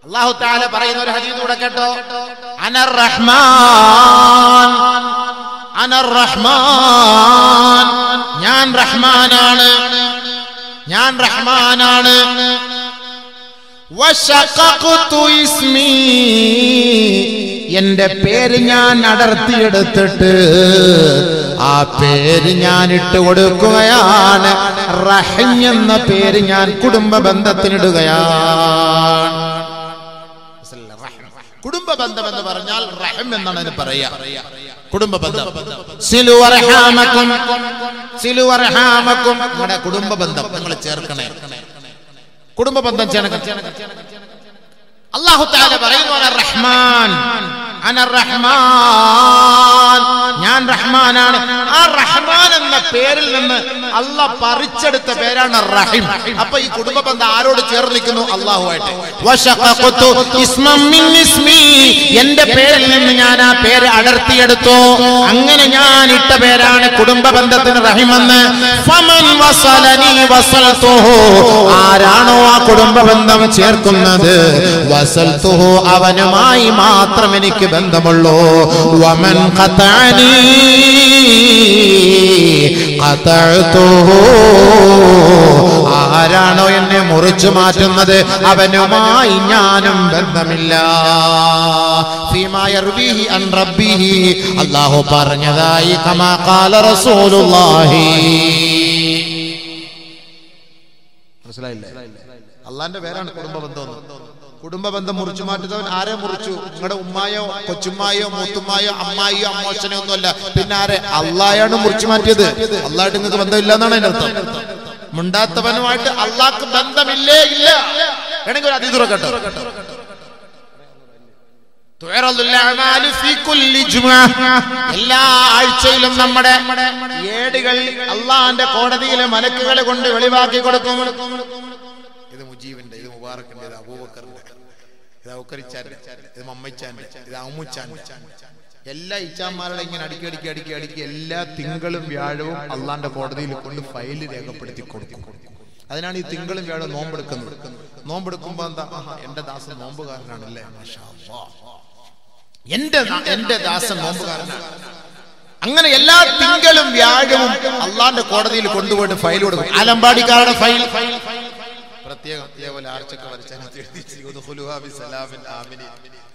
അള്ളാഹു താല പറയുന്ന ഒരു ഹദീദ് കൂടെ കേട്ടോ അനർ റഹ്മാൻ അനർ റഹ്മാൻ ഞാൻ റഹ്മാനാണ് ഞാൻ റഹ്മാനാണ് വശഖഖ്തു ഇസ്മി എന്റെ പേര് ഞാൻ അടർത്തിയെടുത്തിട്ട് ആ പേര് ഞാൻ ഇട്ട് കൊടുക്കുകയാണ് റഹിം എന്ന പേര് ഞാൻ കുടുംബ ബന്ധത്തിനിടുകയാണ് കുടുംബ ബന്ധം എന്ന് പറഞ്ഞാൽ റഹം എന്നാണ് അതിന് പറയാ കുടുംബ ബന്ധം സിലു അർഹാമക്കും സിലു അർഹാമക്കും നിങ്ങളുടെ കുടുംബ ബന്ധം നിങ്ങൾ ചേർക്കണേ കുടുംബ ബന്ധം ചേർക്കണം അള്ളാഹു താല പറയുന്നു അന റഹ്മാൻ അന റഹ്മാൻ ഞാൻ റഹ്മാനാണ് ആ റഹ്മാൻ എന്ന പേരിൽ നിന്ന് അള്ളാഹ് പറിച്ചെടുത്ത പേരാണ് റഹിം അപ്പൊ ഈ കുടുംബ ബന്ധം ആരോട് ചേർന്ന് നിൽക്കുന്നു അള്ളാഹുമായിട്ട് വശഖഖ്തു ഇസ്മം മിൻ ഇസ്മി എന്റെ പേരിൽ നിന്ന് ഞാൻ ആ പേര് അടർത്തിയെടുത്തു അങ്ങനെ ഞാൻ ഇട്ട പേരാണ് കുടുംബ ബന്ധത്തിന് റഹിമെന്ന് ഫമൻ വസലനി വസൽതുഹു ആരാണോ ആ കുടുംബ ബന്ധം ചേർക്കുന്നത് വസൽതുഹു അവനുമായി മാത്രം എനിക്ക് ബന്ധമുള്ളൂ വമൻ ഖതഅനി ഖതഅതുഹു ആരാണോ എന്നെ മുറിച്ചു മാറ്റുന്നത് അവനുമായി ഞാനും ബന്ധമില്ല ഫീമാ യർവീഹി അൻ റബ്ബിഹി അല്ലാഹു പറഞ്ഞതായി കമാ ഖാല റസൂലുള്ളാഹി മനസ്സിലായില്ലേ അള്ളാന്റെ പേരാണ് കുടുംബ ബന്ധം കുടുംബ ബന്ധം മുറിച്ചു മാറ്റുന്നവൻ ആരെ മുറിച്ചു നിങ്ങളുടെ ഉമ്മായോ കൊച്ചുമ്മായോ മൂത്തുമ്മായോ അമ്മായിയോ അമ്മോശനോ ഒന്നുമല്ല പിന്നെ ആരെ അള്ളായാണ് മുറിച്ചു മാറ്റിയത് അള്ളായിട്ട് നിങ്ങൾക്ക് ബന്ധമില്ല എന്നാണ് എന്റെ അർത്ഥം മുണ്ടാത്തവനുമായിട്ട് അള്ളാഹ്ക്ക് ബന്ധമില്ലേ ഇല്ല വേണമെങ്കിൽ ഒരു അതീതുറ കേട്ടോ എല്ലാ ആഴ്ചയിലും നമ്മുടെ ഏടുകൾ അള്ളാന്റെ കോടതിയിലെ മലക്കുകളെ കൊണ്ട് വെളിവാക്കി കൊടുക്കും ഇത് മുജീബിന്റെ ഇത് മുബാറക്കിന്റെ ഇത് അബൂബക്കറിന്റെ ഇത് ഔക്കരിച്ചാന്റെ ഇത് മമ്മച്ചാന്റെ ഇത് അമ്മുച്ചാന്റെ എല്ലാ ഇച്ചാന്മാരുടെ ഇങ്ങനെ അടുക്കി അടുക്കി അടുക്കി അടുക്കി എല്ലാ തിങ്കളും വ്യാഴവും അള്ളാന്റെ കോടതിയിൽ കൊണ്ട് ഫയൽ രേഖപ്പെടുത്തി കൊടുക്കും അതിനാണ് ഈ തിങ്കളും വ്യാഴവും നോമ്പെടുക്കുന്നത് നോമ്പെടുക്കുമ്പോ എന്താ ആഹാ, എന്റെ ദാസൻ നോമ്പുകാരനാണല്ലേ മാഷാ അല്ലാഹ്. എന്റെ ദാ- എന്റെ ദാസൻ നോമ്പുകാരനാണ് അങ്ങനെ എല്ലാ തിങ്കളും വ്യാഴവും അള്ളാന്റെ കോടതിയിൽ കൊണ്ടുപോയിട്ട് ഫയൽ കൊടുക്കും ആലമ്പാടിക്കാരുടെ ഫയൽ പ്രത്യേകം ഇതേപോലെ ആർച്ചൊക്കെ വരച്ചതിനകത്ത് എഴുതി വെച്ച് ഉദ്ഖുലുഹാ ബിസലാമിൻ ആമിനീൻ.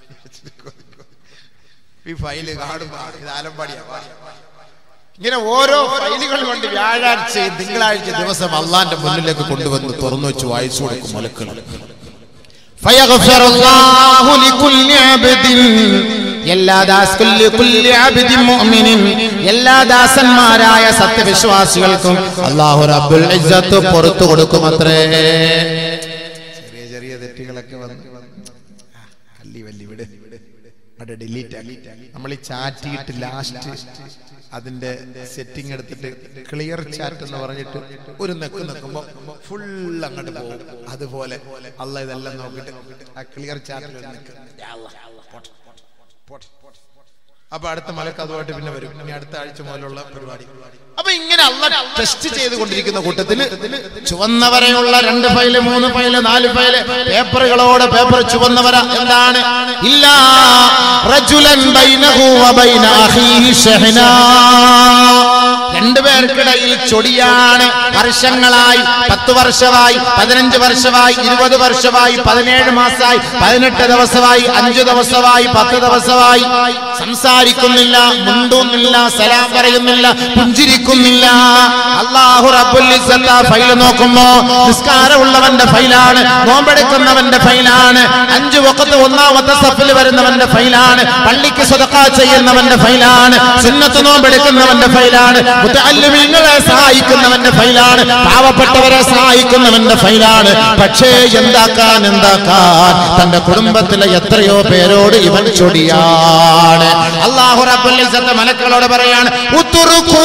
ഈ ഫയല് കാണുമ്പോ ഇത് ആലമ്പാടിയാ ഇങ്ങനെ ഓരോ ഫയലുകൾ കൊണ്ട് വ്യാഴാഴ്ചയും തിങ്കളാഴ്ച ദിവസം അള്ളാന്റെ മുന്നിലേക്ക് കൊണ്ടുവന്ന് തുറന്നു വെച്ച് വായിച്ചു കൊടുക്കും മലക്കൾ فيغفر الله لكل عبد എല്ലാ ദാസ് കുല്ലി കുല്ലി അബ്ദിൻ മുഅ്മിനിൻ എല്ലാ ദാസന്മാരായ സത്യവിശ്വാസികൾക്കും അല്ലാഹു റബ്ബുൽ ഇസ്സത്ത് പുറത്തു കൊടുക്കും അത്രേ ചെറിയ ചെറിയ തെറ്റുകളൊക്കെ വന്ന് ആ, കല്ലി വല്ലി വിട് അവിടെ ഡിലീറ്റ് ആക്കി നമ്മൾ ഈ ചാറ്റിയിട്ട് ലാസ്റ്റ് അതിന്റെ സെറ്റിംഗ് എടുത്തിട്ട് ക്ലിയർ ചാറ്റ് എന്ന് പറഞ്ഞിട്ട് ഒരു നെക്ക് നിൽക്കുമ്പോൾ ഫുൾ അങ്ങോട്ട് പോകും അതുപോലെ അല്ല ഇതെല്ലാം നോക്കിയിട്ട് ആ ക്ലിയർ ചാറ്റിൽ ഒരു നിൽക്ക് യാ അല്ലാ, പോട്ടെ, പോട്ടെ, പോട്ടെ. അപ്പൊ അടുത്ത മലക്ക് അതുമായിട്ട് പിന്നെ വരും ഇനി അടുത്ത ആഴ്ച മുതലുള്ള പരിപാടി അപ്പൊ ഇങ്ങനെ അല്ല ടെസ്റ്റ് ചെയ്തുകൊണ്ടിരിക്കുന്ന കൂട്ടത്തില് ചുവന്നവരെയുള്ള രണ്ട് ഫയല് മൂന്ന് ഫയല് നാല് ഫയല് പേപ്പറുകളോട് പേപ്പർ ചുവന്നവര എന്താണ് ഇല്ല റജുലൻ ബൈനഹു വബൈന അഖീഹി ഷഹ്നാ രണ്ടുപേർക്കിടയിൽ ചൊടിയാണ് വർഷങ്ങളായി പത്ത് വർഷമായി പതിനഞ്ച് വർഷമായി ഇരുപത് വർഷമായി പതിനേഴ് മാസമായി പതിനെട്ട് ദിവസമായി അഞ്ചു ദിവസമായി പത്ത് ദിവസമായി സംസാരിക്കുന്നില്ല മുണ്ടുന്നില്ല സലാം പറയുന്നില്ല പുഞ്ചിരിക്കുന്നില്ല അള്ളാഹു റബ്ബുൽ ഇസ്സത്ത് ആ ഫൈൽ നോക്കുമ്പോ നിസ്കാരമുള്ളവന്റെ ഫൈലാണ് നോമ്പെടുക്കുന്നവന്റെ ഫൈലാണ് അഞ്ചു വക്കത്ത് ഒന്നാമത്തെ സഫിൽ വരുന്നവന്റെ ഫൈലാണ് പള്ളിക്ക് സ്വതക്ക ചെയ്യുന്നവന്റെ ഫൈലാണ് സുന്നത്ത് നോമ്പെടുക്കുന്നവന്റെ ഫൈലാണ് മുത്തല്ലിമീങ്ങളെ സഹായിക്കുന്നവന്റെ ഫൈലാണ് പാവപ്പെട്ടവരെ സഹായിക്കുന്നവന്റെ ഫൈലാണ് പക്ഷേ എന്താക്കാൻ എന്താക്കാൻ തന്റെ കുടുംബത്തിലെ എത്രയോ പേരോട് ഇവൻ ചൊടിയാണ് അള്ളാഹു റബ്ബുൽ ഇസ്സത്ത് മലക്കളോട് പറയാണ് ഉത്തുറുക്കൂ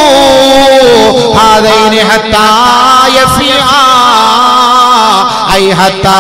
ഹാദൈനി ഹത്താ യഫിആ ഐ ഹത്താ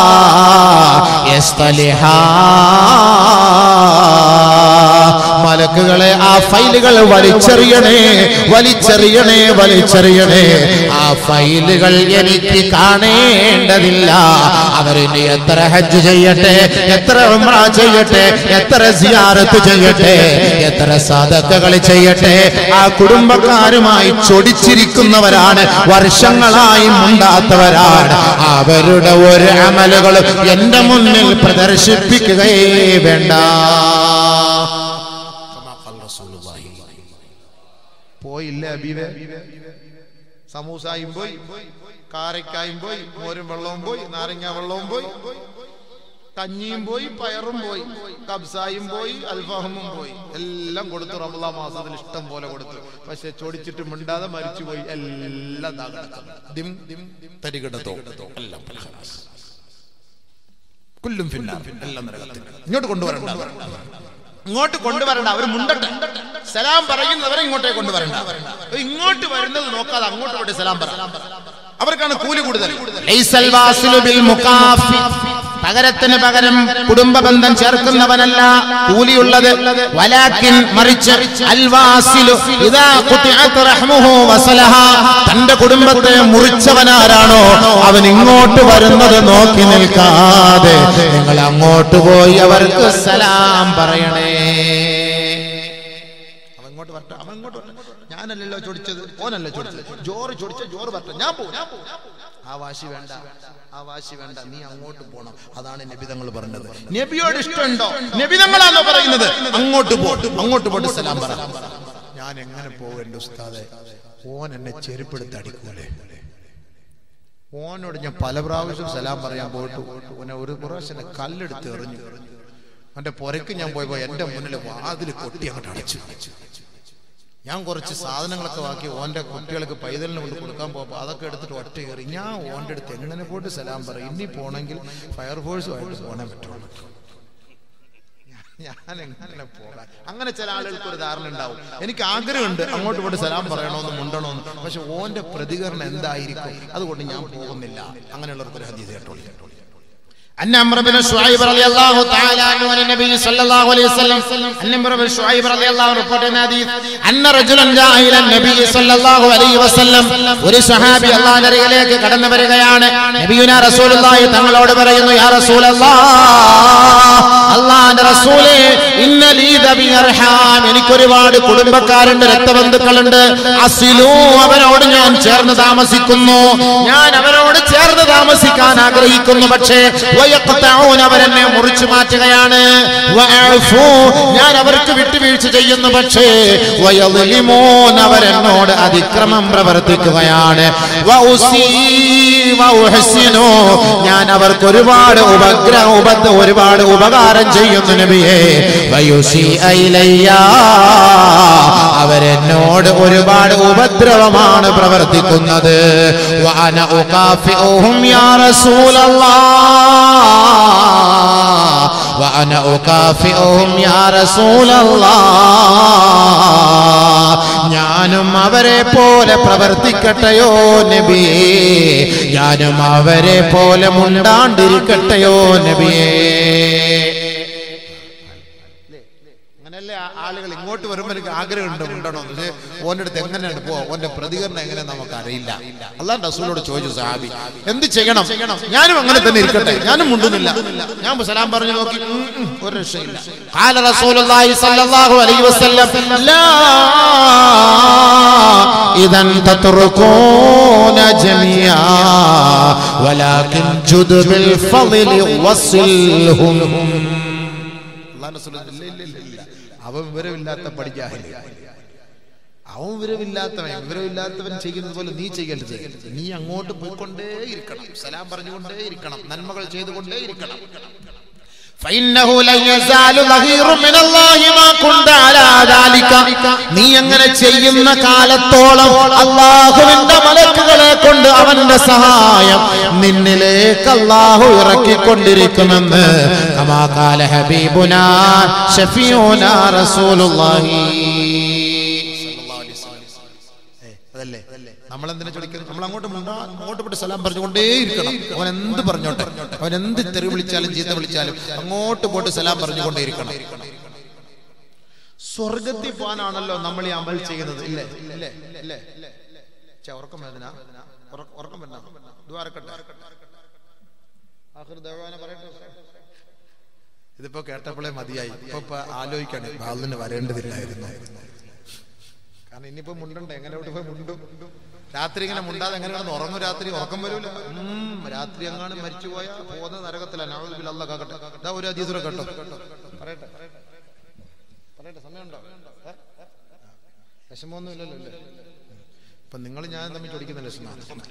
യസ്തലിഹാ മലക്കുകളെ ആ ഫയലുകൾ വലിച്ചെറിയണേ വലിച്ചെറിയണേ വലിച്ചെറിയണേ ആ ഫയലുകൾ എനിക്ക് കാണേണ്ടതില്ല അവരിനി എത്ര ഹജ്ജ് ചെയ്യട്ടെ എത്ര ഉംറ ചെയ്യട്ടെ എത്ര സിയാറത്ത് ചെയ്യട്ടെ എത്ര സാധക്കകൾ ചെയ്യട്ടെ ആ കുടുംബക്കാരുമായി ചൊടിച്ചിരിക്കുന്നവരാണ് വർഷങ്ങളായി മുണ്ടാത്തവരാണ് അവരുടെ ഒരു അമലുകളും എന്റെ മുന്നിൽ പ്രദർശിപ്പിക്കുകയേ വേണ്ട പോയില്ലേ അബീവേ സമൂസായും പോയി കാരക്കായും പോയി മോരും വെള്ളവും പോയി നാരങ്ങ വെള്ളവും പോയി കഞ്ഞിയും പോയി പയറും പോയി കബ്സായും പോയി അൽഫാഹമും പോയി എല്ലാം കൊടുത്തു റമദാ മാസത്തിൽ ഇഷ്ടം പോലെ കൊടുത്തു പക്ഷെ ചൊടിച്ചിട്ട് മിണ്ടാതെ മരിച്ചു പോയി എല്ലാം ദാ കിടക്കുന്നു. ദിം ദിം ദിം തരികിടത്തോ എല്ലാം ഖലാസ്. കുല്ലും ഫിന്നാർ എല്ലാം നരകത്തിൽ ഇങ്ങോട്ട് കൊണ്ടുവരണ്ട ഇങ്ങോട്ട് കൊണ്ടുവരണ്ട അവർ മുണ്ടട്ടെ സലാം പറയുന്നവരെ ഇങ്ങോട്ടേ കൊണ്ടുവരണ്ട ഇങ്ങോട്ട് വരുന്നത് നോക്കാതെ അങ്ങോട്ട് പോയിട്ട് സലാം പറ അവർക്കാണ് കൂലി കൂടുതൽ ലൈസൽ വാസിലു ബിൽ മുകാഫി. പകരത്തിന് പകരം കുടുംബ ബന്ധം ചേർക്കുന്നവനല്ല കൂലിയുള്ളത് വലാക്കിൻ മറിച്ച് അൽവാസിലു ഇദാ ഖുതിഅത് റഹ്മുഹു വസലഹ തന്റെ കുടുംബത്തെ മുറിച്ചവനാരാണോ അവൻ ഇങ്ങോട്ട് വരുന്നത് നോക്കി നിൽക്കാതെ നിങ്ങൾ അങ്ങോട്ട് പോയി അവർക്ക് സലാം പറയണേ അവൻ ഇങ്ങോട്ട് വരട്ടെ അവൻ ഇങ്ങോട്ട് വരട്ടെ ഞാനല്ലല്ലോ ചൊടിച്ചത് ഓനല്ല ചൊടിച്ചത് ജോറ് ചൊടിച്ച ജോറ് വരട്ടെ ഞാൻ പോകും ആ വാശി വേണ്ട ആ വാശി വേണ്ട നീ അങ്ങോട്ട് പോണം അതാണ് നബിതങ്ങൾ പറഞ്ഞത് നബിയോട് ഇഷ്ടമുണ്ടോ നബിതങ്ങളാണോ പറയുന്നത് അങ്ങോട്ട് പോ അങ്ങോട്ട് പോയിട്ട് സലാം പറ ഞാൻ എങ്ങനെ പോകണ്ട ഉസ്താദെ ഓൻ എന്നെ ചെരുപ്പെടുത്ത് അടിക്കൂലേ ഓനോട് ഞാൻ പല പ്രാവശ്യം സലാം പറയാൻ പോയിട്ട് ഓനെ ഒരു പ്രാവശ്യം എന്നെ കല്ലെടുത്ത് എറിഞ്ഞു അവന്റെ പുരക്ക് ഞാൻ പോയപ്പോ എന്റെ മുന്നിൽ വാതിൽ കൊട്ടി അങ്ങോട്ട് അടച്ചു ഞാൻ കുറച്ച് സാധനങ്ങളൊക്കെ ബാക്കി ഓന്റെ കുട്ടികൾക്ക് പൈതലിന് കൊണ്ട് കൊടുക്കാൻ പോകുമ്പോൾ അതൊക്കെ എടുത്തിട്ട് ഒറ്റ കയറി ഞാൻ ഓന്റെ അടുത്ത് എങ്ങനെ പോയിട്ട് സലാം പറയും ഇനി പോണെങ്കിൽ ഫയർഫോഴ്സുമായിട്ട് പോകാൻ പറ്റുള്ളൂ ഞാൻ എങ്ങനെ പോകാൻ അങ്ങനെ ചില ആളുകൾക്ക് ഒരു ധാരണ ഉണ്ടാവും എനിക്ക് ആഗ്രഹമുണ്ട് അങ്ങോട്ട് പോയിട്ട് സലാം പറയണമെന്ന് മുണ്ടണമെന്ന് പക്ഷെ ഓന്റെ പ്രതികരണം എന്തായിരിക്കും അതുകൊണ്ട് ഞാൻ പോകുന്നില്ല അങ്ങനെയുള്ളവർക്ക് ഒരു ഹദീസ് കേട്ടോളി കേട്ടോളി أن عمرو بن شعيب رضي الله تعالى عنه عن النبي صلى الله عليه وسلم أن عمرو بن شعيب رضي الله عنه report in hadith أن رجلا جاء إلى النبي صلى الله عليه وسلم ഒരു സ്വഹാബി അള്ളാഹിന്റെ അരികിലേക്ക് കടന്നു വരികയാണ് നബിയുന റസൂലുള്ളാഹി തങ്ങളോട് പറയുന്നു യാ റസൂലല്ലാഹ് അള്ളാഹിന്റെ റസൂലേ ഇന്ന ലീ ദബി അർഹാം എനിക്ക് ഒരുപാട് കുടുംബക്കാരുണ്ട് രക്തബന്ധുക്കളുണ്ട് അസിലു അവരോട് ഞാൻ ചേർന്ന് താമസിക്കുന്നു ഞാൻ അവരോട് ചേർന്ന് താമസിക്കാൻ ആഗ്രഹിക്കുന്നു പക്ഷേ വയഖ്തഊന അവരെന്നെ മുറിച്ചു മാറ്റുകയാണ് വഅഫു ഞാൻ അവർക്ക് വിട്ടുവീഴ്ച ചെയ്യുന്നു പക്ഷേ വയളിമൂൻ അവരെന്നോട് അതിക്രമം പ്രവർത്തിക്കുകയാണ് വഉസീ വഉഹ്സിനു ഞാൻ അവർക്ക് ഒരുപാട് ഉപഗ്രഹ ഉപദ്ര ഒരുപാട് ഉപകാരം ചെയ്യുന്നു നബിയെ വയുസി ഇലയ്യ അവരെന്നോട് ഒരുപാട് ഉപദ്രവമാണ് പ്രവർത്തിക്കുന്നത് വഅന ഉകാഫിഉഹും യാ റസൂലല്ലാഹ് വഅന ഉകാഫിഉഹും യാ റസൂലല്ലാഹ് ഞാനും അവരെ പോലെ പ്രവർത്തിക്കട്ടെയോ നബിയേ ഞാനും അവരെ പോലെ മുണ്ടാണ്ടിരിക്കട്ടെയോ നബിയേ അങ്ങനെയല്ലേ ആ ആളുകൾ ഇങ്ങോട്ട് വരുമ്പോൾ എനിക്ക് ആഗ്രഹമുണ്ട് ഉണ്ടണോ പക്ഷേ ഓൻ്റെ അടുത്ത് എങ്ങനെയാണ് പോവാ ഓന്റെ പ്രതികരണം എങ്ങനെ നമുക്ക് അറിയില്ല അള്ളാഹ് റസൂലോട് ചോദിച്ചു സാബി എന്ത് ചെയ്യണം ഞാനും അങ്ങനെ തന്നെ ഇരിക്കട്ടെ ഞാനും മുണ്ടുന്നില്ല ഞാൻ സലാം പറഞ്ഞു നോക്കി ഉം, ഉം, ഒരു രക്ഷയില്ല قال رسول الله صلى الله عليه وسلم لا إذا تتركون جميعا ولكن جد بالفضل وصلهم അള്ളാഹ് റസൂൽ ഇല്ല ഇല്ല ഇല്ല ഇല്ല അവൻ വിവരമില്ലാത്ത പഠിക്കാഹില്ല അവൻ വിവരമില്ലാത്തവൻ വിവരമില്ലാത്തവൻ ചെയ്യുന്നത് പോലെ നീ ചെയ്യരുത് നീ അങ്ങോട്ട് പോയിക്കൊണ്ടേ ഇരിക്കണം സലാം പറഞ്ഞുകൊണ്ടേ ഇരിക്കണം നന്മകൾ ചെയ്തുകൊണ്ടേ ഇരിക്കണം فإنه لن يزال ظهير من الله ما كنت على ذلك നീ അങ്ങനെ ചെയ്യുന്ന കാലത്തോളം അള്ളാഹുവിന്റെ മലക്കുകളെ കൊണ്ട് അവന്റെ സഹായം നിന്നിലേക്ക് അള്ളാഹു ഇറക്കിക്കൊണ്ടിരിക്കുമെന്ന് കമാകാല ഹബീബുന ഷഫീഉന റസൂലുള്ളാഹി അതല്ലേ നമ്മൾ എന്തിനാ ചോദിക്കുന്നത് നമ്മൾ അങ്ങോട്ട് മുണ്ടാ അങ്ങോട്ട് പോയിട്ട് സലാം പറഞ്ഞുകൊണ്ടേ ഇരിക്കണം അവൻ എന്ത് പറഞ്ഞോട്ടെ അവൻ എന്ത് തെറി വിളിച്ചാലും ചീത്ത വിളിച്ചാലും അങ്ങോട്ട് പോയിട്ട് സലാം പറഞ്ഞുകൊണ്ടേ ഇരിക്കണം സ്വർഗത്തിൽ പോകാനാണല്ലോ നമ്മൾ ഈ അമൽ ചെയ്യുന്നത് ഇല്ലേ ഇല്ലേ ഇല്ലേ ഛെ, ഉറക്കം വേദന ഉറക്കം ഉറക്കം വരുന്ന ദ്വാരക്കട്ടെ ആഖിർ ദഅവാന പറയട്ടെ ഇതിപ്പോ കേട്ടപ്പോഴേ മതിയായി ഇപ്പൊ ഇപ്പൊ ആലോചിക്കാണ് ബാലിന് വരേണ്ടതില്ലായിരുന്നു കാരണം ഇനിയിപ്പോ മുണ്ടുണ്ട് എങ്ങനെ ഇവിടെ പോയി മുണ്ടും രാത്രി ഇങ്ങനെ മുണ്ടാതെ എങ്ങനെ കിടന്ന് ഉറങ്ങും രാത്രി ഉറക്കം വരൂല ഉം, രാത്രി എങ്ങാനും മരിച്ചു പോയാ പോകുന്ന നരകത്തിലാണ് നഅൂദു അല്ല കാക്കട്ടെ ഇതാ ഒരു അതീസുര കേട്ടോ പറയട്ടെ പറയട്ടെ സമയമുണ്ടോ ഏ? വിഷമമൊന്നും ഇല്ലല്ലോ അല്ലേ ഇപ്പൊ നിങ്ങൾ ഞാൻ തമ്മിൽ ചോദിക്കുന്ന ലക്ഷണമാണ്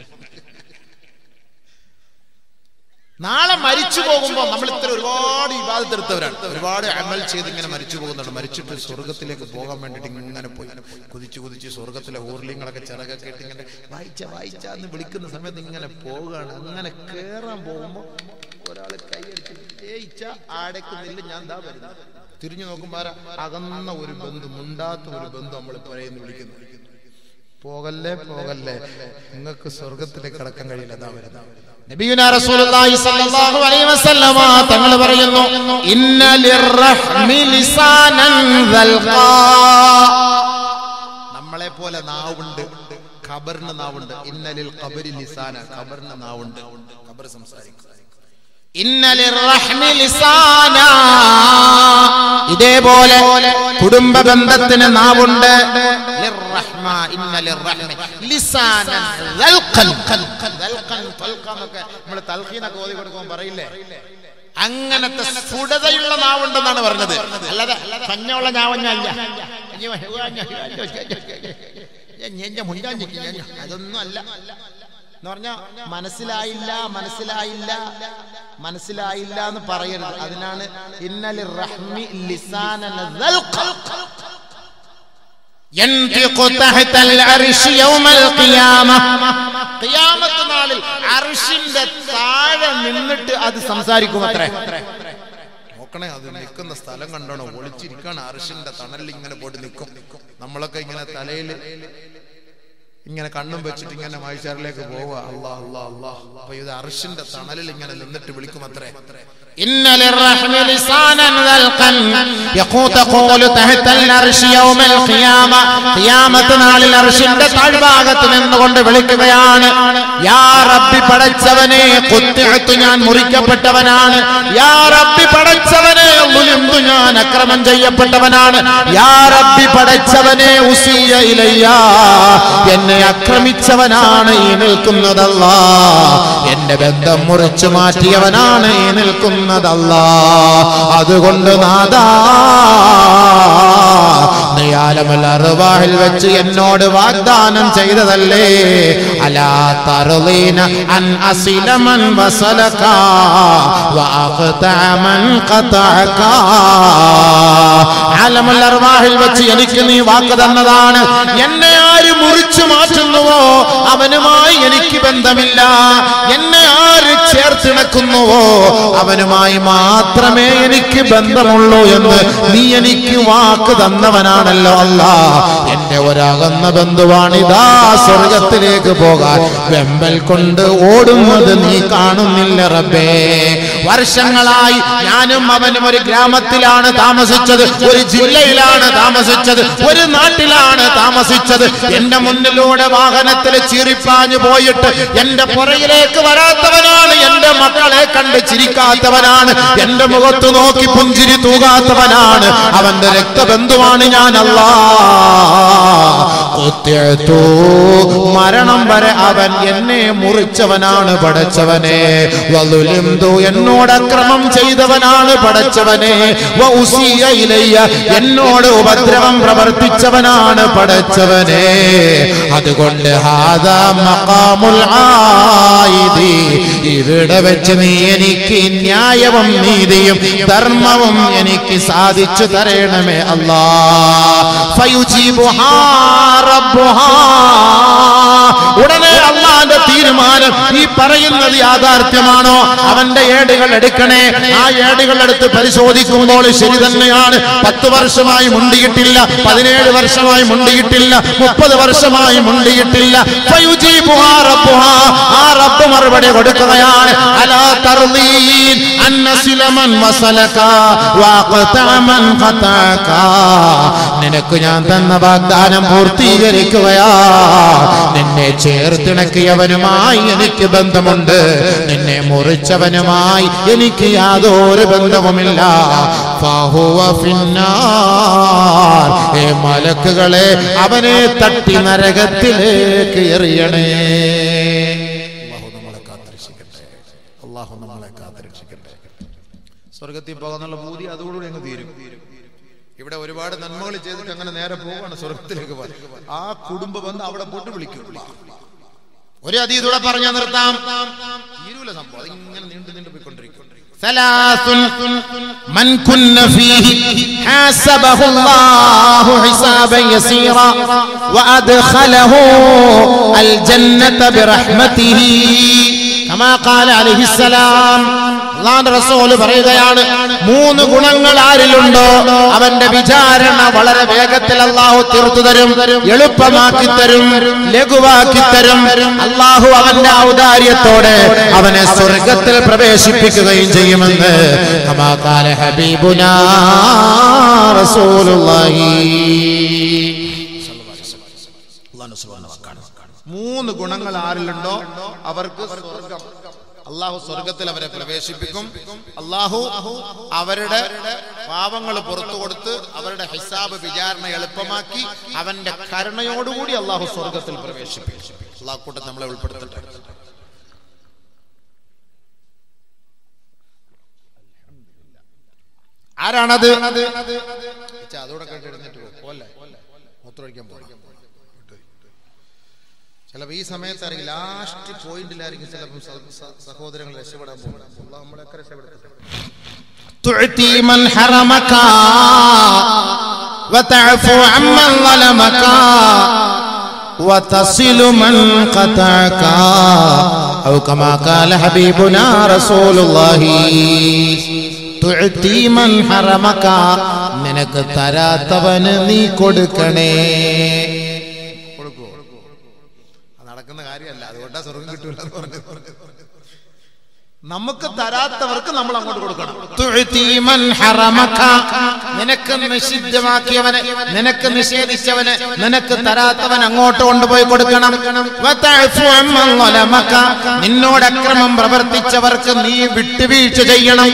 നാളെ മരിച്ചു പോകുമ്പോൾ നമ്മൾ ഇത്ര ഒരുപാട് വിവാദത്തെടുത്തവരാണ് ഒരുപാട് അമൽ ചെയ്ത് ഇങ്ങനെ മരിച്ചു പോകുന്നുണ്ട് മരിച്ചിട്ട് സ്വർഗത്തിലേക്ക് പോകാൻ വേണ്ടിയിട്ട് ഇങ്ങനെ പോയി കുതിച്ച് കുതിച്ച് സ്വർഗത്തിലെ ഊർലിങ്ങളൊക്കെ ചിറകൊക്കെ ഇട്ട് ഇങ്ങനെ വായിച്ച വായിച്ച എന്ന് വിളിക്കുന്ന സമയത്ത് ഇങ്ങനെ പോവുകയാണ് അങ്ങനെ കേറാൻ പോകുമ്പോൾ ഒരാൾ കൈയടിച്ച് ജയിച്ച ആടക്കുന്നില്ല ഞാൻ ദാ വരുന്നത് തിരിഞ്ഞു നോക്കുമ്പോൾ ആരാ? അകന്ന ഒരു ബന്ധു മുണ്ടാത്ത ഒരു ബന്ധു നമ്മൾ പുരയെന്ന് വിളിക്കുന്നു പോകല്ലേ പോകല്ലേ നിങ്ങൾക്ക് സ്വർഗത്തിലേക്ക് കടക്കാൻ കഴിയില്ല അതാ വരുന്നത് നബിയുനാ റസൂലുള്ളാഹി സ്വല്ലല്ലാഹു അലൈഹി വസല്ലമ തങ്ങൾ പറയുന്നു ഇന്ന ലിർറഹ്മി ലിസാനൻ ദൽഖാ നമ്മളെ പോലെ നാവുണ്ട് ഖബറിന് നാവുണ്ട് ഇന്നലിൽ ഖബരി ലിസാന ഖബറിന് നാവുണ്ട് ഖബർ സംസാരിക്കും ഇന്ന ലിർറഹ്മി ലിസാന ഇതേപോലെ കുടുംബ ബന്ധത്തിന് നാവുണ്ട് ലിർറഹ്മ, ഇന്ന ലിർറഹ്മി ലിസാനൻ ദൽഖൻ. ദൽഖൻ, തൽഖ എന്നൊക്കെ നമ്മള് തൽഖീനൊക്കെ ഓതി കൊടുക്കുമ്പോൾ പറയില്ലേ അങ്ങനത്തെ സ്ഫുടതയുള്ള നാവുണ്ടെന്നാണ് പറഞ്ഞത് അല്ലാതെ കഞ്ഞുള്ള ഞാവഞ്ഞല്ല അതൊന്നും അല്ല എന്ന് പറഞ്ഞാ മനസ്സിലായില്ല മനസ്സിലായില്ല മനസ്സിലായില്ല എന്ന് പറയരുത് അതിനാണ് ഇന്നലി റഹ്മി ലിസാനന ദൽഖ. ينطق تحت العرش يوم القيامة ഖിയാമത്ത് നാളിൽ അർഷിന്റെ താഴെ നിന്നിട്ട് അത് സംസാരിക്കും അത്രേ നോക്കണേ അത് നിൽക്കുന്ന സ്ഥലം കണ്ടോണോ ഒളിച്ചിരിക്കാണ് അർഷിന്റെ തണലിൽ ഇങ്ങനെ പോയിട്ട് നിൽക്കും നമ്മളൊക്കെ ഇങ്ങനെ തലയിൽ ഇങ്ങനെ കണ്ണും വെച്ചിട്ട് ഇങ്ങനെ മൈശാറിലേക്ക് പോവുക അല്ലാ അല്ലാ അല്ലാ അപ്പൊ ഇത് അർഷിന്റെ തണലിൽ ഇങ്ങനെ നിന്നിട്ട് വിളിക്കും അത്രേ إن للرحم لسانا ذلقا يقول تقول تحت العرش يوم القيامة قيامة നാൾ അർഷിന്റെ താഴ്ഭാഗത്ത് നിന്നുകൊണ്ട് വിളിക്കുകയാണ് യാ റബ്ബി പടച്ചവനെ കുത്തിഅത്തു ഞാൻ മുറിക്കപ്പെട്ടവനാണ് യാ റബ്ബി പടച്ചവനെ ളുലിംതു ഞാൻ അക്രമം ചെയ്യപ്പെട്ടവനാണ് യാ റബ്ബി പടച്ചവനെ ഉസിയ ഇലയ്യ എന്നെ ആക്രമിച്ചവനാണ് ഈ നിൽക്കുന്നതല്ല എന്റെ ബന്ധം മുറിച്ചു മാറ്റിയവനാണ് ഈ നിൽക്കുന്നതല്ല അതുകൊണ്ട് നാദാ നെയ്യാലമൽ അറുവാഹിൽ വെച്ച് എന്നോട് വാഗ്ദാനം ചെയ്തതല്ലേ അലാ തറുദീന അൻ അസിലമൻ വസലക വഅഖ്തഅമൻ ഖതഅക ആലമുൽ അർവാഹിൽ വെച്ച് എനിക്ക് നീ വാക്ക് തന്നതാണ് എന്നെ ആര് മുറിച്ചു മാറ്റുന്നുവോ അവനുമായി എനിക്ക് ബന്ധമില്ല എന്നെ ആര് ചേർത്തിണക്കുന്നുവോ അവനുമായി മാത്രമേ എനിക്ക് ബന്ധമുള്ളൂ എന്ന് നീ എനിക്ക് വാക്ക് തന്നവനാണല്ലോ അല്ല എന്റെ ഒരകന്ന ബന്ധുവാണിതാ സ്വർഗത്തിലേക്ക് പോകാൻ വെമ്പൽ കൊണ്ട് ഓടുന്നത് നീ കാണുന്നില്ല റബ്ബേ വർഷങ്ങളായി ഞാനും അവനും ഒരു ഗ്രാമത്തിലാണ് താമസിച്ചത് ഒരു ജില്ലയിലാണ് താമസിച്ചത് ഒരു നാട്ടിലാണ് താമസിച്ചത് എന്റെ മുന്നിലൂടെ വാഹനത്തിൽ ചീറിപ്പാഞ്ഞു പോയിട്ട് എന്റെ പുറകിലേക്ക് വരാത്തവനാണ് എന്റെ മക്കളെ കണ്ട് ചിരിക്കാത്തവനാണ് എന്റെ മുഖത്ത് നോക്കി പുഞ്ചിരി തൂകാത്തവനാണ് അവന്റെ രക്തബന്ധുവാണ് ഞാൻ അല്ലാ കുത്തിയത്തു മരണം വരെ അവൻ എന്നെ മുറിച്ചവനാണ് പടച്ചവനെ വലുലിംതു എന്നോട് അക്രമം ചെയ്തവനാണ് പടച്ചവനെ വൗസിയ ഇലയ്യ എന്നോട് ഉപദ്രവം പ്രവർത്തിച്ചവനാണ് പടച്ചവനെ അതുകൊണ്ട് ഹാദാ മഖാമുൽ ആയിദി ഇവിടെ വെച്ച് നീ എനിക്ക് ന്യായവും നീതിയും ധർമ്മവും എനിക്ക് സാധിച്ചു തരണമേ അല്ലാ ഫയുജീബുഹാ റബ്ബുഹാ ഉടനെ അള്ളാന്റെ തീരുമാനം ഈ പറയുന്നത് യാഥാർത്ഥ്യമാണോ അവന്റെ ഏടുകൾ എടുക്കണേ ആ ഏടുകൾ എടുത്ത് പരിശോധിക്കുമ്പോൾ ശരി തന്നെയാണ് പത്ത് വർഷമായി മുണ്ടിയിട്ടില്ല പതിനേഴ് വർഷമായി മുണ്ടിയിട്ടില്ല മുപ്പത് വർഷമായി മുണ്ടിയിട്ടില്ല ഫയുജീബുഹാ റബ്ബുഹാ. ആ റബ്ബ് മറുപടി കൊടുക്കുകയാണ് അലാ തർദീൻ അന്ന നുസില മൻ വസലക വഖതഅ മൻ ഖതഅക നിനക്ക് ഞാൻ തന്ന വാഗ്ദാനം പൂർത്തീകരിക്കുകയാ നിന്നെ ചേർത്തിണക്കിയവനുമായി എനിക്ക് ബന്ധമുണ്ട് നിന്നെ മുറിച്ചവനുമായി എനിക്ക് യാതൊരു ബന്ധവുമില്ല ഫഹുവ ഫിന്നാർ. ഏ മലക്കുകളെ അവനെ തട്ടി നരകത്തിലേക്ക് എറിയണേ അള്ളാഹു നമ്മളെ കാത്തിരക്ഷിക്കട്ടെ അള്ളാഹു നമ്മളെ കാത്തിരക്ഷിക്കട്ടെ സ്വർഗത്തിൽ പോകാന്നുള്ള ബൂതി അതോടുകൂടി അങ്ങ് തീരും ഇവിടെ ഒരുപാട് നന്മകൾ ചെയ്തിട്ട് അങ്ങനെ നേരെ പോവാണ് സ്വർഗത്തിലേക്ക് പോകാൻ ആ കുടുംബം വന്ന് അവിടെ പോയിട്ട് വിളിക്കും ഒരു അതീതൂടെ പറഞ്ഞു നിർത്താം തീരൂല സംഭവം അതിങ്ങനെ നീണ്ടു നീണ്ടു പോയിക്കൊണ്ടിരിക്കും ثلاث من كن فيه حاسبه الله حسابا يسيرا وأدخله الجنة برحمته كما قال عليه السلام അള്ളാന്റെ റസൂല് പറയുകയാണ് മൂന്ന് ഗുണങ്ങൾ ആരിലുണ്ടോ അവന്റെ വിചാരണ വളരെ വേഗത്തിൽ അള്ളാഹു തീർത്തു തരും എളുപ്പമാക്കി തരും ലഘുവാക്കി തരും അള്ളാഹു അവന്റെ ഔദാര്യത്തോടെ അവനെ സ്വർഗത്തിൽ പ്രവേശിപ്പിക്കുകയും ചെയ്യുമെന്ന് കമാകാല ഹബീബുനാ റസൂലുള്ളാഹി മൂന്ന് ഗുണങ്ങൾ ആരിലുണ്ടോ അവർക്ക് സ്വർഗം അള്ളാഹു സ്വർഗത്തിൽ അവരെ പ്രവേശിപ്പിക്കും അള്ളാഹു അവരുടെ പാപങ്ങൾ പുറത്തു കൊടുത്ത് അവരുടെ ഹിസാബ് വിചാരണ എളുപ്പമാക്കി അവന്റെ കരുണയോടുകൂടി അള്ളാഹു സ്വർഗത്തിൽ പ്രവേശിപ്പിക്കും അള്ളാഹു കൂട്ടം നമ്മളെ ഉൾപ്പെടുത്തട്ടെ ആരാണത് ഇച്ചാ, അതോടെ കേട്ട് എഴുന്നേറ്റ് പോകും പോലെ മൂത്രമൊഴിക്കാൻ പോകണം ചിലപ്പോൾ ഈ സമയത്തായിരിക്കും ലാസ്റ്റ് പോയിന്റിലായിരിക്കും ചിലപ്പോൾ സ- സ- സഹോദരങ്ങൾ രക്ഷപ്പെടാൻ പോകുന്നത് അള്ളാഹു നമ്മളെയൊക്കെ രക്ഷപ്പെടുത്തട്ടെ تعطي من حرمك وتعفو عمن ظلمك وتصل من قطعك أو كما قال حبيبنا رسول الله تعطي من حرمك നിനക്ക് തരാത്തവന് നീ കൊടുക്കണേ കൊടുക്കുവോ അത് നടക്കുന്ന കാര്യമല്ല അതുകൊണ്ടാ സ്വർഗം കിട്ടൂല എന്ന് പറഞ്ഞത് നമുക്ക് തരാത്തവർക്ക് നമ്മൾ അങ്ങോട്ട് കൊടുക്കണം തുഅ്തി മൻ ഹറമക നിനക്ക് നിഷിദ്ധമാക്കിയവന് നിനക്ക് നിഷേധിച്ചവന് നിനക്ക് തരാത്തവൻ അങ്ങോട്ട് കൊണ്ടുപോയി കൊടുക്കണം വതഅഫു അമ്മൻ ളലമക നിന്നോട് അക്രമം പ്രവർത്തിച്ചവർക്ക് നീ വിട്ടുവീഴ്ച ചെയ്യണം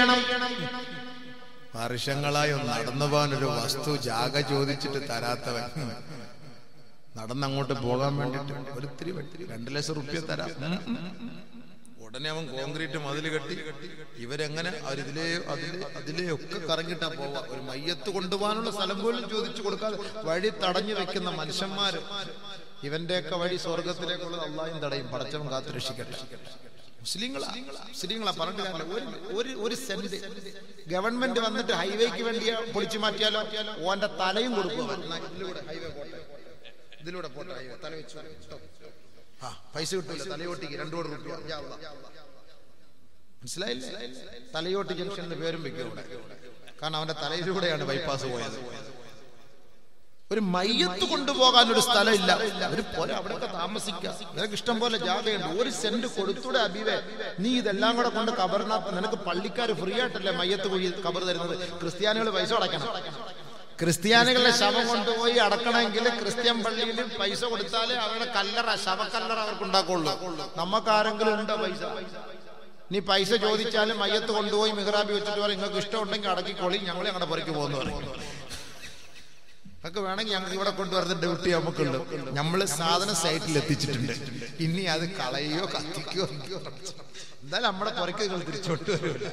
വർഷങ്ങളായി ഒന്ന് നടന്നു പോകാൻ ഒരു വസ്തു ജാഗ ചോദിച്ചിട്ട് തരാത്തവൻ നടന്നങ്ങോട്ട് പോകാൻ വേണ്ടിട്ട് ഒരിത്തിരി രണ്ടു ലക്ഷം റുപ്യ തരാം ഉം, ഉം, ഉം. ഉടനെ അവൻ കോൺക്രീറ്റ് മതിൽ കെട്ടി ഇവരെങ്ങനെ അവരിതിലേ അതിലെ അതിലേ ഒക്കെ കറങ്ങിട്ടാ പോവാ ഒരു മയ്യത്ത് കൊണ്ടുപോകാനുള്ള സ്ഥലം പോലും ചോദിച്ചു കൊടുക്കാതെ വഴി തടഞ്ഞു വെക്കുന്ന മനുഷ്യന്മാര് ഇവന്റെയൊക്കെ വഴി സ്വർഗത്തിലേക്കുള്ളത് അള്ളായും തടയും പടച്ചവൻ കാത്തു രക്ഷിക്കട്ടെ മുസ്ലിങ്ങളാ മുസ്ലിങ്ങളാ പറഞ്ഞിട്ട് കാര്യമില്ല. ഒരു ഒരു ഒരു സെന്റ് ഗവൺമെന്റ് വന്നിട്ട് ഹൈവേക്ക് വേണ്ടി പൊളിച്ചു മാറ്റിയാലോ ഓന്റെ തലയും കൊടുക്കും അവൻ. എന്നാ ഇതിലൂടെ ഹൈവേ പോട്ടെ ഇതിലൂടെ പോട്ടെ ഹൈവേ തല വെച്ചു ആ പൈസ കിട്ടൂല തലയോട്ടിക്ക് രണ്ടു കോടി റുപ്യ യാ അല്ലാ. മനസ്സിലായില്ലേ തലയോട്ടി ജംഗ്ഷൻ എന്ന് പേരും വെക്കും ഇവിടെ കാരണം അവന്റെ തലയിലൂടെയാണ് ബൈപ്പാസ് പോയത് ഒരു മയ്യത്ത് കൊണ്ടുപോകാൻ ഒരു സ്ഥലമില്ല ഒരു പോലെ അവിടെയൊക്കെ താമസിക്കാം നിനക്ക് ഇഷ്ടം പോലെ ജാഗയുണ്ട് ഒരു സെന്റ് കൊടുത്തൂടെ അബീവേ നീ ഇതെല്ലാം കൂടെ കൊണ്ട് കബറിനകത്ത് നിനക്ക് പള്ളിക്കാർ ഫ്രീ ആയിട്ടല്ലേ മയ്യത്ത് കുഴി കബർ തരുന്നത് ക്രിസ്ത്യാനികൾ പൈസ അടയ്ക്കണം ക്രിസ്ത്യാനികളുടെ ശവം കൊണ്ടുപോയി അടക്കണമെങ്കിൽ ക്രിസ്ത്യൻ പള്ളിയിൽ പൈസ കൊടുത്താലേ അവരുടെ കല്ലറ ശവക്കല്ലറ അവർക്ക് ഉണ്ടാക്കുള്ളൂ നമുക്ക് ആരെങ്കിലും ഉണ്ടോ പൈസ നീ പൈസ ചോദിച്ചാലും മയ്യത്ത് കൊണ്ടുപോയി മിഹ്റാബി വെച്ചിട്ട് പറയും നിങ്ങൾക്ക് ഇഷ്ടമുണ്ടെങ്കിൽ അടക്കിക്കോളി ഞങ്ങൾ ഞങ്ങളുടെ പുറയ്ക്ക് പോകുന്നു പറയും നമുക്ക് വേണമെങ്കിൽ ഞങ്ങൾക്ക് ഇവിടെ കൊണ്ടുവരുന്ന ഡ്യൂട്ടി നമുക്കുണ്ട് നമ്മൾ സാധനം സൈറ്റിൽ എത്തിച്ചിട്ടുണ്ട് ഇനി അത് കളയോ കത്തിക്കോ എന്തായാലും നമ്മുടെ പുറയ്ക്ക് നിങ്ങൾ തിരിച്ചോട്ട് വരുമല്ലോ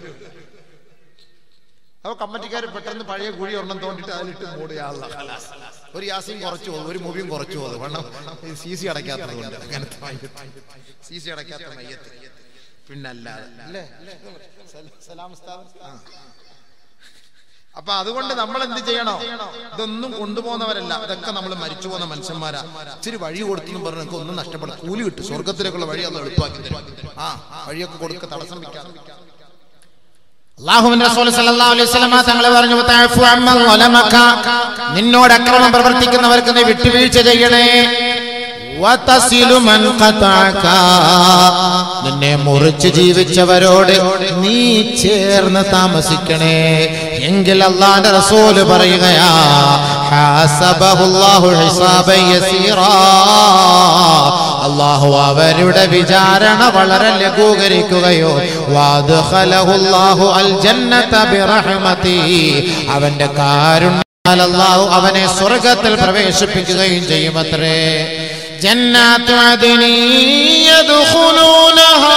അപ്പൊ കമ്മറ്റിക്കാർ പെട്ടെന്ന് പഴയ കുഴി ഒരെണ്ണം തോണ്ടിട്ട് അതിലിട്ട് മൂടുകയാള ഒരു യാസിയും കുറച്ചു പോകും ഒരു മൂവിയും കുറച്ചു പോകും വേണം സി സി അടയ്ക്കാത്തത് കൊണ്ട് അങ്ങനത്തെ സി സി അടയ്ക്കാത്ത മയ്യത്ത് പിന്നല്ലാതെ അല്ലേ സല- സലാം ഉസ്താദ്? ആ. അപ്പൊ അതുകൊണ്ട് നമ്മൾ എന്ത് ചെയ്യണോ ഇതൊന്നും കൊണ്ടുപോകുന്നവരല്ല ഇതൊക്കെ നമ്മൾ മരിച്ചു പോകുന്ന മനുഷ്യന്മാരാ ഇച്ചിരി വഴി കൊടുത്തെന്നും പറഞ്ഞ് നിങ്ങൾക്ക് ഒന്നും നഷ്ടപ്പെടും കൂലി കിട്ടും സ്വർഗത്തിലേക്കുള്ള വഴി അന്ന് എളുപ്പമാക്കി തരും ആ വഴിയൊക്കെ കൊടുക്ക തടസ്സം വെക്കാം അള്ളാഹുവിന്റെ റസൂൽ സല്ലല്ലാഹു അലൈഹി വസല്ലമ തങ്ങൾ പറഞ്ഞു "വതഅഫു അമ്മൻ ളലമക." നിന്നോട് അക്രമം പ്രവർത്തിക്കുന്നവർക്ക് നീ വിട്ടുവീഴ്ച ചെയ്യണേ വതസിലു മൻ ഖതഅക നിന്നെ മുറിച്ച് ജീവിച്ചവരോട് നീ ചേർന്ന് താമസിക്കണേ എങ്കിൽ അള്ളാന്റെ റസൂല് പറയുകയാ ഹാസബഹുല്ലാഹു ഹിസാബൻ യസീറാ അള്ളാഹു അവരുടെ വിചാരണ വളരെ ലഘൂകരിക്കുകയോ വാദ്ഖലഹുല്ലാഹു അൽ ജന്നത ബിറഹ്മതി അവന്റെ കാരുണ്യാൽ അള്ളാഹു അവനെ സ്വർഗത്തിൽ പ്രവേശിപ്പിക്കുകയും ചെയ്യുമത്രേ ജന്നാത്തു അദ്നി യദ്ഖുലൂനഹാ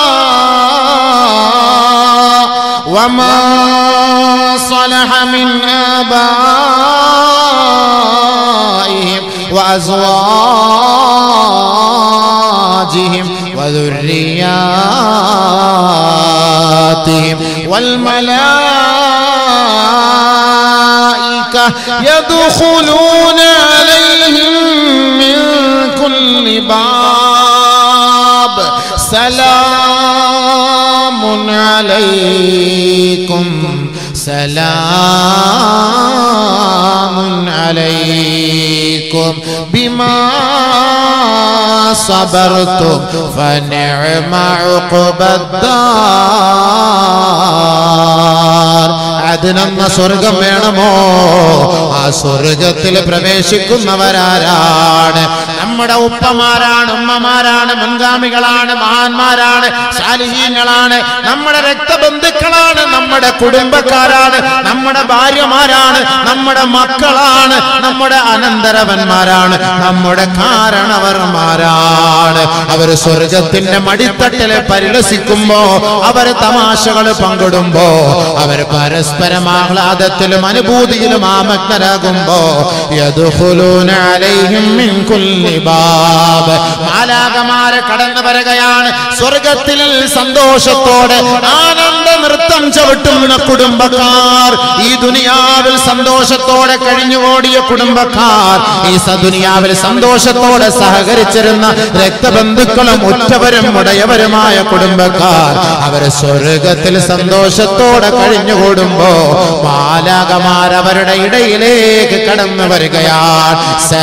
وما صلح من آبائهم وأزواجهم وذرياتهم والملائكة يدخلون عليهم من كل باب سلام عليكم سلام عليكم بما صبرتم فنعم عقبى الدار അതിനെന്ന സ്വർഗം വേണമോ ആ സ്വർഗത്തിൽ പ്രവേശിക്കുന്നവരാരാണ് നമ്മുടെ ഉപ്പമാരാണ് ഉമ്മമാരാണ് മുൻഗാമികളാണ് മഹാന്മാരാണ് ശാലിഹീങ്ങളാണ് നമ്മുടെ രക്തബന്ധുക്കളാണ് നമ്മുടെ കുടുംബക്കാരാണ് നമ്മുടെ ഭാര്യമാരാണ് നമ്മുടെ മക്കളാണ് നമ്മുടെ അനന്തരവന്മാരാണ് നമ്മുടെ കാരണവർമാരാണ് അവർ സ്വർഗത്തിന്റെ മടിത്തട്ടില് പരിലസിക്കുമ്പോ അവർ തമാശകൾ പങ്കിടുമ്പോ അവർ പരസ്പരം ആഹ്ലാദത്തിലും അനുഭൂതിയിലും ആമഗ്നരാകുമ്പോ യദ്ഖുലൂന അലൈഹിം മിൻ കുല്ലി ബാബ് മാലാകമാരെ കടന്നു വരികയാണ് സ്വർഗത്തിൽ സന്തോഷത്തോടെ ആനന്ദ നൃത്തം ചവിട്ടുന്ന കുടുംബക്കാർ ഈ ദുനിയാവിൽ സന്തോഷത്തോടെ കഴിഞ്ഞുകൂടിയ കുടുംബക്കാർ ഈ സദുനിയാവിൽ സന്തോഷത്തോടെ സഹകരിച്ചിരുന്ന രക്തബന്ധുക്കളും ഉറ്റവരും ഉടയവരുമായ കുടുംബക്കാർ അവര് സ്വർഗത്തിൽ സന്തോഷത്തോടെ കഴിഞ്ഞുകൂടുമ്പോ മാലാകമാർ അവരുടെ ഇടയിലേക്ക് കടന്നു വരികയാണ്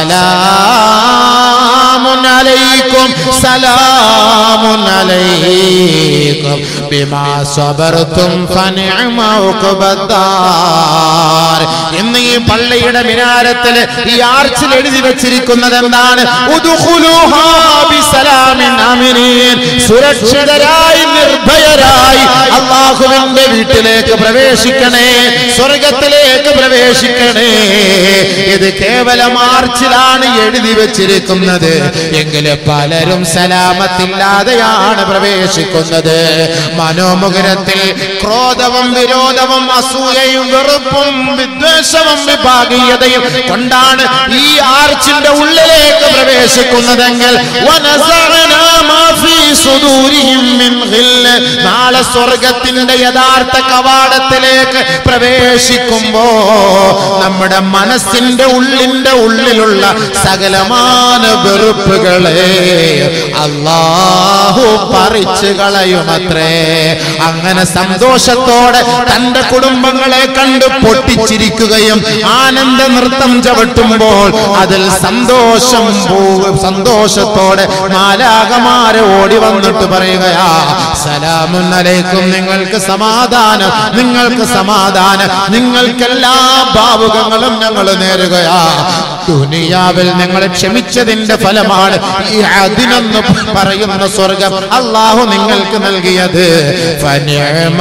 സലാമുൻ അലൈക്കും സലാമുൻ അലൈക്കും ബിമാ സബർതും ഫനിഅമ ഉഖബദ്ദാർ ഇന്ന് ഈ പള്ളിയുടെ മിനാരത്തിൽ ഈ ആർച്ചിൽ എഴുതി വെച്ചിരിക്കുന്നത് എന്താണ് ഉദ്ഖുലൂഹാ ബിസലാമിൻ ആമിനീൻ സുരക്ഷിതരായി നിർഭയരായി അള്ളാഹുവിന്റെ വീട്ടിലേക്ക് പ്രവേശിക്കണേ സ്വർഗത്തിലേക്ക് പ്രവേശിക്കണേ ഇത് കേവലം ആർച്ചിലാണ് എഴുതി വെച്ചിരിക്കുന്നത് എങ്കിലും പലരും സലാമത്തില്ലാതെയാണ് പ്രവേശിക്കുന്നത് മനോമുഖരത്തിൽ ക്രോധവും വിരോധവും അസൂയയും വെറുപ്പും വിദ്വേഷവും വിഭാഗീയതയും കൊണ്ടാണ് ഈ ആർച്ചിന്റെ ഉള്ളിലേക്ക് പ്രവേശിക്കുന്നതെങ്കിൽ വനസഅനാ മാ ഫീ സുദൂരിഹിം മിൻ ഖില്ല്. നാളെ സ്വർഗത്തിന്റെ യഥാർത്ഥ കവാടത്തിലേക്ക് പ്രവേശിക്കുമ്പോ നമ്മുടെ മനസ്സിന്റെ ഉള്ളിന്റെ ഉള്ളിലുള്ള സകലമാന വെറുപ്പുകളെ അള്ളാഹു പറിച്ചു കളയുമത്രേ അങ്ങനെ സന്തോഷത്തോടെ തന്റെ കുടുംബങ്ങളെ കണ്ട് പൊട്ടിച്ചിരിക്കുകയും ആനന്ദ നൃത്തം ചവിട്ടുമ്പോൾ അതിൽ സന്തോഷം പോ- സന്തോഷത്തോടെ മാലാകമാരെ ഓടി വന്നിട്ട് പറയുകയാ സലാമുൻ അലൈക്കും നിങ്ങൾക്ക് സമാധാനം നിങ്ങൾക്ക് സമാധാനം നിങ്ങൾക്കെല്ലാ ഭാവുകങ്ങളും ഞങ്ങൾ നേരുകയാ ദുനിയാവിൽ നിങ്ങൾ ക്ഷമിച്ചതിന്റെ ഫലമാണ് ഈ അതിനൊന്ന് പറയുന്ന സ്വർഗം അള്ളാഹു നിങ്ങൾക്ക് നൽകിയത് ഫനിഅമ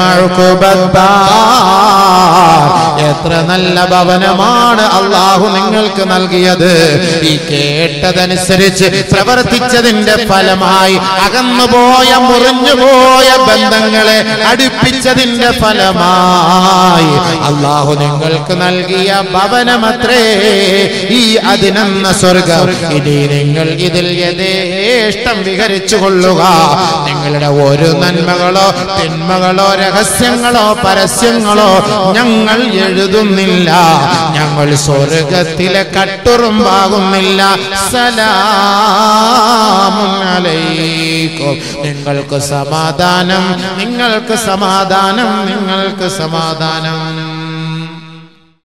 ഉഖബദ്ദാർ. എത്ര നല്ല ഭവനമാണ് അള്ളാഹു നിങ്ങൾക്ക് നൽകിയത് ഈ കേട്ടതനുസരിച്ച് പ്രവർത്തിച്ചതിന്റെ ഫലമായി അകന്നുപോയ മുറിഞ്ഞുപോയ ബന്ധങ്ങളെ അടുപ്പിച്ചതിന്റെ ഫലമായി അള്ളാഹു നിങ്ങൾക്ക് നൽകിയ ഭവനമത്രേ ഈ അതിനെന്ന സ്വർഗം ഇനി നിങ്ങൾ ഇതിൽ യഥേഷ്ടം വിഹരിച്ചു കൊള്ളുക നിങ്ങളുടെ ഒരു നന്മകളോ തിന്മകളോ രഹസ്യങ്ങളോ പരസ്യങ്ങളോ ഞങ്ങൾ എഴുതുന്നില്ല ഞങ്ങൾ സ്വർഗത്തിലെ കട്ടുറുമ്പാകുന്നില്ല സലാമുൻ അലൈക്കും നിങ്ങൾക്ക് സമാധാനം നിങ്ങൾക്ക് സമാധാനം നിങ്ങൾക്ക് സമാധാനം